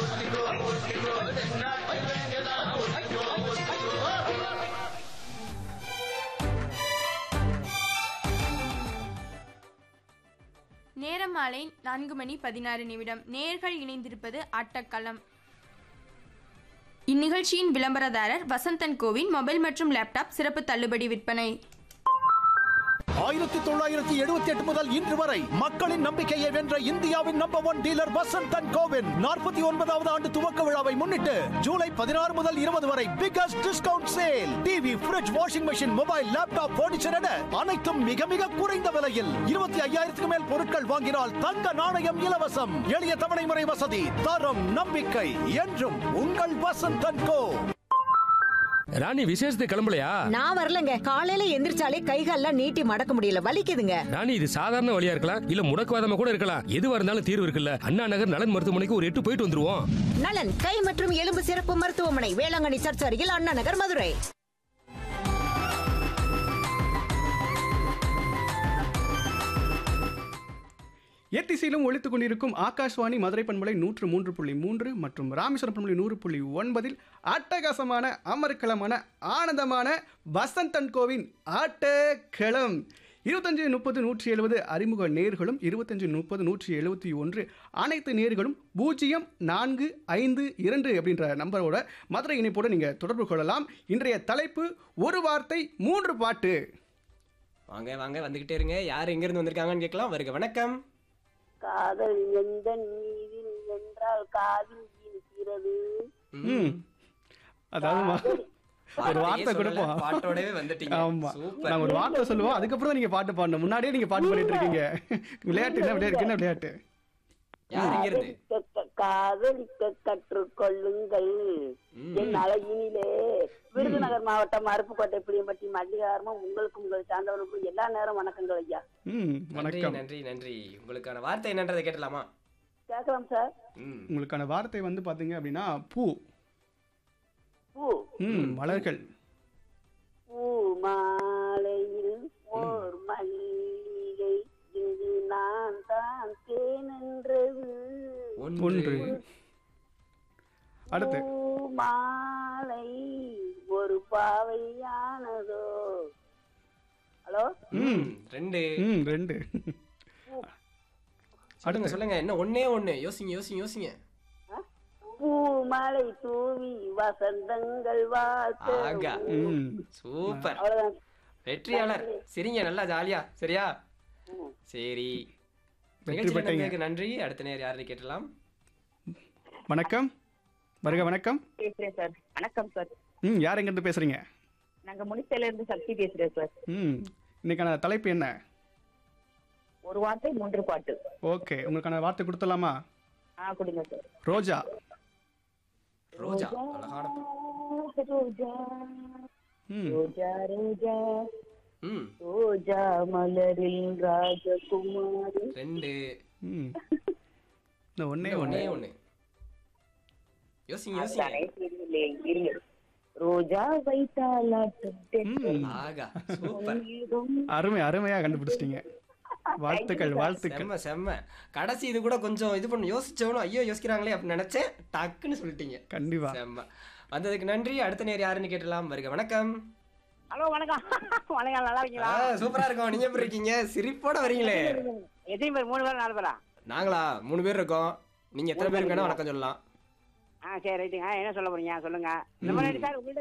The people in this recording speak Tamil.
நேரம் மாலை நான்கு மணி பதினாறு நிமிடம் நேர்கள் இணைந்திருப்பது ஆட்டக்களம் இந்நிகழ்ச்சியின் விளம்பரதாரர் வசந்தன் கோவின் மொபைல் மற்றும் லேப்டாப் சிறப்பு தள்ளுபடி விற்பனை ஆயிரத்தி தொள்ளாயிரத்தி எழுபத்தி எட்டு முதல் இன்று வரை மக்களின் நம்பிக்கையை வென்ற இந்தியாவின் நம்பர் ஒன் டீலர் வசந்தன் கோவின் நாற்பத்தி ஒன்பதாவது ஆண்டு துவக்க விழாவை முன்னிட்டு ஜூலை பதினாறு முதல் இருபது வரை biggest discount sale TV fridge washing machine mobile laptop furniture என அனைத்தும் மிக மிக குறைந்த விலையில் இருபத்தி ஐயாயிரத்துக்கு மேல் பொருட்கள் வாங்கினால் தங்க நாணயம் இலவசம் எளிய தவணை முறை வசதி தரம் நம்பிக்கை என்றும் உங்கள் வசந்தன் கோ ராணி விசேஷத்துக்கு கிளம்பலையா நான் வரலங்க காலையில எந்திரிச்சாலே கைகால்லாம் நீட்டி மடக்க முடியல வலிக்குதுங்க ராணி இது சாதாரண வழியா இருக்கலாம் இல்ல முடக்குவாதமா கூட இருக்கலாம் எதுவா இருந்தாலும் தீர்வு இருக்குல்ல அண்ணா நகர் நலன் மருத்துவமனைக்கு ஒரு எட்டு போயிட்டு வந்துருவோம் நலன் கை மற்றும் எலும்பு சிறப்பு மருத்துவமனை வேளாங்கண்ணி சர்ச் அருகில் அண்ணா நகர் மதுரை எத்திசையிலும் ஒழித்துக் கொண்டிருக்கும் ஆகாஷ்வாணி மதுரை பண்பலை நூற்று மூன்று புள்ளி மூன்று மற்றும் ராமேஸ்வரம் பண்பலை நூறு புள்ளி ஒன்பதில் அட்டகாசமான அமர்க்களமான ஆனந்தமான வசந்தன் கோவின் ஆட்டக்களம் இருபத்தஞ்சு முப்பது நூற்றி எழுபது அறிமுக நேர்களும் இருபத்தஞ்சு முப்பது நூற்றி எழுபத்தி ஒன்று அனைத்து நேர்களும் பூஜ்ஜியம் நான்கு ஐந்து இரண்டு அப்படின்ற நம்பரோட மதுரை இணைப்போடு நீங்கள் தொடர்பு கொள்ளலாம் இன்றைய தலைப்பு ஒரு வார்த்தை மூன்று பாட்டு வாங்க வாங்க வந்துகிட்டே இருங்க யார் எங்க இருந்து வந்திருக்காங்கன்னு கேட்கலாம் வருக வணக்கம் காதல் எந்த நீரில் என்றால் காதில் இருக்கிறது ம் அதாவது மா- ஒரு பாட்டையே வார்த்தை சொல்லல, கொடுப்போம் பாட்டோடவே வந்துட்டீங்க ஆமா சூப்பர் நாங்க ஒரு வார்த்தை சொல்லுவோம் அதுக்கப்புறம் தான் நீங்க பாட்டு பாடணும் முன்னாடியே நீங்க பாட்டு பாடிட்டு இருக்கீங்க விளையாட்டு என்ன விளையாட்டு என்ன விளையாட்டு யார் எங்க இருந்து காதலிக்க காதலிக்க கற்றுக்கொள்ளுங்கள் என் அழகினிலே விருதுநகர் மாவட்டம் அருப்புக்கோட்டை புளியம்பட்டி மல்லிகாரமும் உங்களுக்கும் உங்கள் சார்ந்தவர்களுக்கும் எல்லா நேரம் வணக்கங்கள் ஐயா ம் நன்றி வணக்கம் நன்றி நன்றி உங்களுக்கான வார்த்தை என்னன்றதை கேட்டலாமா கேட்கலாம் சார் ம் உங்களுக்கான வார்த்தை வந்து பாத்தீங்க அப்படின்னா பூ பூ ம் மலர்கள் பூ மாலையில் ஓர் மல்லிகை இங்கு நான் தான் தேனென்றது ஒன்று அடுத்து பூ மாலை ஒரு பாவையானதோ ஹலோ ம் ரெண்டு ம் ரெண்டு சொல்லுங்க சொல்லுங்க என்ன ஒண்ணே ஒண்ணு யோசிங்க யோசிங்க யோசிங்க பூ மாலை தூவி வசந்தங்கள் வாழ்த்து ஆகா ம் சூப்பர் அவ்வளவுதான் வெற்றியாளர் சரிங்க நல்லா ஜாலியா சரியா சரி நிகழ்ச்சியில் பெற்றீங்க. நடந்ததுக்கு நன்றி அடுத்த நேரம் யாருன்னு கேட்டலாம் வணக்கம் வருக வணக்கம் பேசுறேன் சார் வணக்கம் சார் ம் யார் எங்கிருந்து பேசுறீங்க நாங்க முனிசைல இருந்து சக்தி பேசுறேன் சார் ம் இன்னைக்கான தலைப்பு என்ன ஒரு வார்த்தை மூன்று பாட்டு ஓகே உங்களுக்கான வார்த்தை கொடுத்துடலாமா ஆ கொடுங்க சார் ரோஜா ரோஜா அழகான பெண். ரோஜா ம் ரோஜா ரோஜா ம் ரோஜா மலரில் ராஜகுமாரி ரெண்டு ம் இந்த ஒன்னே ஒண்ணே ஒன்று ஒண்ணு யோசிங்க யோசிங்க தானே தெரியலே இருங்க ரோஜா வைத்தாலாட்டும் ம் ஆகா சூப்பர் அருமை அருமையா கண்டுபிடிச்சிட்டீங்க வாழ்த்துக்கள் வாழ்த்துக்கள் செம்ம செம்ம கடைசி இது கூட கொஞ்சம் இது பண்ண யோசிச்சவனும் ஐயோ யோசிக்கிறாங்களே அப்படின்னு நினைச்சேன் டக்குன்னு சொல்லிட்டீங்க கண்டிப்பா செம்ம வந்ததுக்கு நன்றி அடுத்த நேரம் யாருன்னு கேட்டலாம் வருக வணக்கம் ஹலோ வணக்கம் வணக்கம் நல்லா இருக்கீங்களா ஆ, சூப்பரா இருக்கோம் நீங்க எப்படி இருக்கீங்க சிரிப்போட வரீங்களே எத்தனை பேர் மூணு பேர் நாலு பேரா நாங்களா மூணு பேர் இருக்கோம் நீங்க எத்தனை பேருக்கு வேணா வணக்கம் சொல்லலாம் ஆ சரி ரைட்டுங்க என்ன சொல்ல போறீங்க சொல்லுங்க இந்த மாதிரி சார் உங்கள்ட்ட